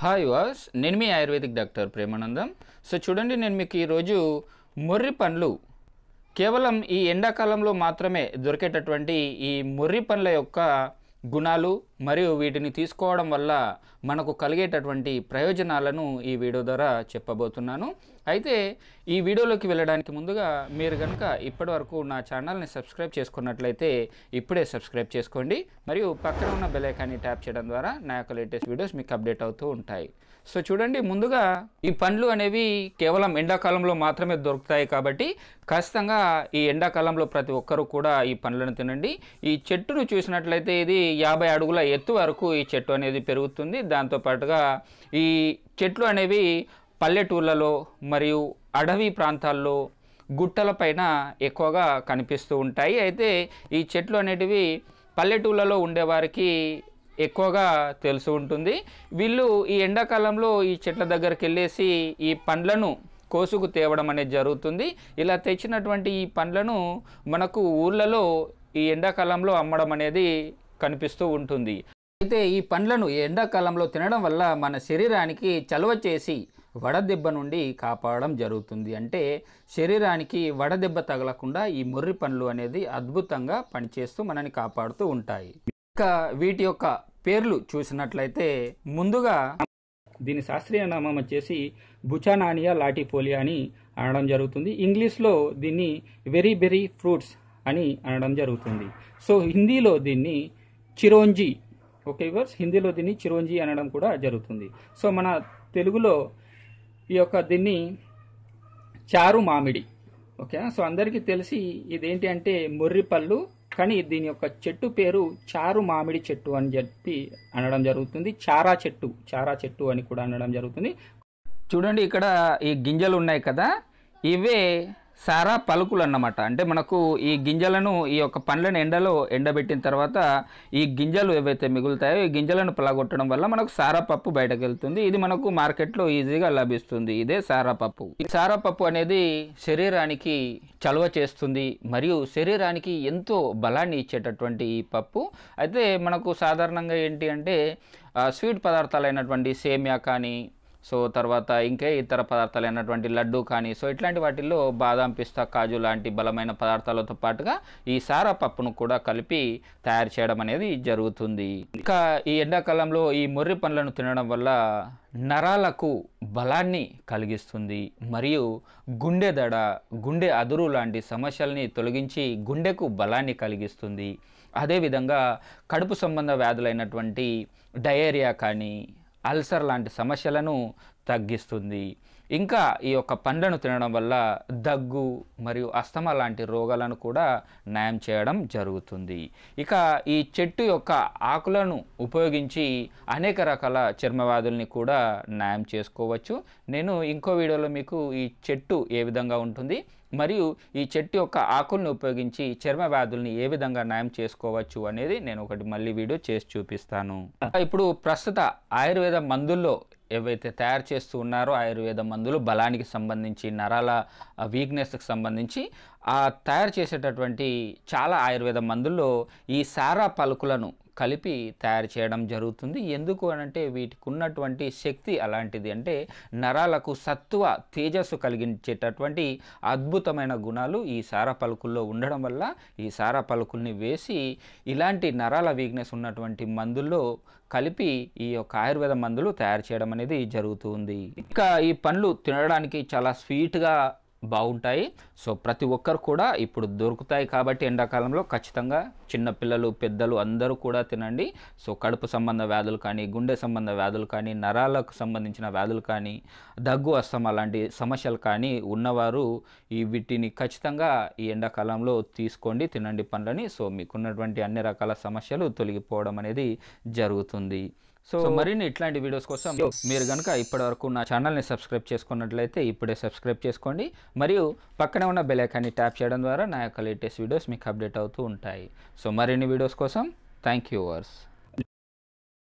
hi వాస్ నేను మీ ఆయుర్వేదిక్ డాక్టర్ ప్రేమానందం సో చూడండి నేను మీకు ఈరోజు మొర్రి పండ్లు కేవలం ఈ ఎండాకాలంలో మాత్రమే దొరికేటటువంటి ఈ మొర్రి పండ్ల యొక్క గుణాలు మరియు వీటిని తీసుకోవడం వల్ల మనకు కలిగేటటువంటి ప్రయోజనాలను ఈ వీడియో ద్వారా చెప్పబోతున్నాను అయితే ఈ వీడియోలోకి వెళ్ళడానికి ముందుగా మీరు కనుక ఇప్పటివరకు నా ఛానల్ని సబ్స్క్రైబ్ చేసుకున్నట్లయితే ఇప్పుడే సబ్స్క్రైబ్ చేసుకోండి మరియు పక్కన ఉన్న బెల్ ఐకాన్ని ట్యాప్ చేయడం ద్వారా నా యొక్క లేటెస్ట్ వీడియోస్ మీకు అప్డేట్ అవుతూ ఉంటాయి సో చూడండి ముందుగా ఈ పండ్లు అనేవి కేవలం ఎండాకాలంలో మాత్రమే దొరుకుతాయి కాబట్టి ఖచ్చితంగా ఈ ఎండాకాలంలో ప్రతి ఒక్కరూ కూడా ఈ పండ్లను తినండి ఈ చెట్టును చూసినట్లయితే ఇది యాభై అడుగుల ఎత్తు వరకు ఈ చెట్టు అనేది పెరుగుతుంది దాంతోపాటుగా ఈ చెట్లు అనేవి పల్లెటూర్లలో మరియు అడవి ప్రాంతాల్లో గుట్టలపైన ఎక్కువగా కనిపిస్తూ ఉంటాయి అయితే ఈ చెట్లు అనేటివి పల్లెటూళ్ళలో ఉండేవారికి ఎక్కువగా తెలిసి ఉంటుంది వీళ్ళు ఈ ఎండాకాలంలో ఈ చెట్ల దగ్గరికి వెళ్ళేసి ఈ పండ్లను కోసుకు తేవడం అనేది జరుగుతుంది ఇలా తెచ్చినటువంటి ఈ పండ్లను మనకు ఊళ్ళలో ఈ ఎండాకాలంలో అమ్మడం అనేది కనిపిస్తూ ఉంటుంది అయితే ఈ పండ్లను ఈ ఎండాకాలంలో తినడం వల్ల మన శరీరానికి చలవ చేసి వడదెబ్బ నుండి కాపాడడం జరుగుతుంది అంటే శరీరానికి వడదెబ్బ తగలకుండా ఈ మొర్రి పండ్లు అనేది అద్భుతంగా పనిచేస్తూ మనని కాపాడుతూ ఉంటాయి ఇక వీటి యొక్క పేర్లు చూసినట్లయితే ముందుగా దీని శాస్త్రీయ నామం వచ్చేసి బుచానానియా లాటిపోలియా అని అనడం జరుగుతుంది ఇంగ్లీష్లో దీన్ని వెరీ బెరీ ఫ్రూట్స్ అని అనడం జరుగుతుంది సో హిందీలో దీన్ని చిరోంజి ఓకే వర్స్ హిందీలో దీన్ని చిరోంజి అనడం కూడా జరుగుతుంది సో మన తెలుగులో ఈ యొక్క దీన్ని చారు మామిడి ఓకే సో అందరికీ తెలిసి ఇదేంటి అంటే మొర్రి పళ్ళు కానీ దీని యొక్క చెట్టు పేరు చారు మామిడి చెట్టు అని చెప్పి అనడం జరుగుతుంది చారా చెట్టు చారా చెట్టు అని కూడా అనడం జరుగుతుంది చూడండి ఇక్కడ ఈ గింజలు ఉన్నాయి కదా ఇవే సారా పలుకులు అన్నమాట అంటే మనకు ఈ గింజలను ఈ యొక్క పండ్లను ఎండలో ఎండబెట్టిన తర్వాత ఈ గింజలు ఏవైతే మిగులుతాయో ఈ గింజలను పలగొట్టడం వల్ల మనకు సారా పప్పు బయటకు వెళ్తుంది ఇది మనకు మార్కెట్లో ఈజీగా లభిస్తుంది ఇదే సారా పప్పు ఈ సారా పప్పు అనేది శరీరానికి చలువ చేస్తుంది మరియు శరీరానికి ఎంతో బలాన్ని ఇచ్చేటటువంటి ఈ పప్పు అయితే మనకు సాధారణంగా ఏంటి అంటే ఆ, స్వీట్ పదార్థాలైనటువంటి సేమియా కానీ సో తర్వాత ఇంకే ఇతర పదార్థాలు అయినటువంటి లడ్డు కానీ సో ఇట్లాంటి వాటిల్లో బాదాం పిస్తా కాజు లాంటి బలమైన పదార్థాలతో పాటుగా ఈ సారా పప్పును కూడా కలిపి తయారు చేయడం అనేది జరుగుతుంది ఇంకా ఈ ఎండాకాలంలో ఈ మొర్రి పండ్లను తినడం వల్ల నరాలకు బలాన్ని కలిగిస్తుంది మరియు గుండె దడ గుండె అదురు లాంటి సమస్యల్ని తొలగించి గుండెకు బలాన్ని కలిగిస్తుంది అదేవిధంగా కడుపు సంబంధ వ్యాధులైనటువంటి డయేరియా కానీ అల్సర్ లాంటి సమస్యలను తగ్గిస్తుంది ఇంకా ఈ యొక్క పండ్లను తినడం వల్ల దగ్గు మరియు అస్తమా లాంటి రోగాలను కూడా నయం చేయడం జరుగుతుంది ఇక ఈ చెట్టు యొక్క ఆకులను ఉపయోగించి అనేక రకాల చర్మ వ్యాధుల్ని కూడా నయం చేసుకోవచ్చు నేను ఇంకో వీడియోలో మీకు ఈ చెట్టు ఏ విధంగా ఉంటుంది మరియు ఈ చెట్టు యొక్క ఆకుల్ని ఉపయోగించి చర్మ వ్యాధుల్ని ఏ విధంగా నయం చేసుకోవచ్చు అనేది నేను ఒకటి మళ్ళీ వీడియో చేసి చూపిస్తాను ఇప్పుడు ప్రస్తుత ఆయుర్వేద మందుల్లో ఏవైతే తయారు చేస్తూ ఉన్నారో ఆయుర్వేద మందులు బలానికి సంబంధించి నరాల వీక్నెస్కి సంబంధించి ఆ తయారు చేసేటటువంటి చాలా ఆయుర్వేద మందుల్లో ఈ సారా పలుకులను కలిపి తయారు చేయడం జరుగుతుంది ఎందుకు అనంటే వీటికి ఉన్నటువంటి శక్తి అలాంటిది అంటే నరాలకు సత్వ తేజస్సు కలిగించేటటువంటి అద్భుతమైన గుణాలు ఈ సారా పలుకుల్లో ఉండడం వల్ల ఈ సారా పలుకుల్ని వేసి ఇలాంటి నరాల వీక్నెస్ ఉన్నటువంటి మందుల్లో కలిపి ఈ యొక్క ఆయుర్వేద మందులు తయారు చేయడం అనేది జరుగుతుంది ఇంకా ఈ పండ్లు తినడానికి చాలా స్వీట్గా బాగుంటాయి సో ప్రతి ఒక్కరు కూడా ఇప్పుడు దొరుకుతాయి కాబట్టి ఎండాకాలంలో ఖచ్చితంగా చిన్నపిల్లలు పెద్దలు అందరూ కూడా తినండి సో కడుపు సంబంధ వ్యాధులు కానీ గుండె సంబంధ వ్యాధులు కానీ నరాలకు సంబంధించిన వ్యాధులు కానీ దగ్గు అస్తమా లాంటి సమస్యలు కానీ ఉన్నవారు ఈ వీటిని ఖచ్చితంగా ఈ ఎండాకాలంలో తీసుకోండి తినండి పండ్లని సో మీకున్నటువంటి అన్ని రకాల సమస్యలు తొలగిపోవడం అనేది జరుగుతుంది సో మరిన్ని ఇట్లాంటి వీడియోస్ కోసం మీరు కనుక ఇప్పటివరకు నా ఛానల్ని సబ్స్క్రైబ్ చేసుకున్నట్లయితే ఇప్పుడే సబ్స్క్రైబ్ చేసుకోండి మరియు పక్కనే ఉన్న బెల్ ఐకాన్ని ట్యాప్ చేయడం ద్వారా నా యొక్క లేటెస్ట్ వీడియోస్ మీకు అప్డేట్ అవుతూ ఉంటాయి సో మరిన్ని వీడియోస్ కోసం థ్యాంక్ యూ వర్స్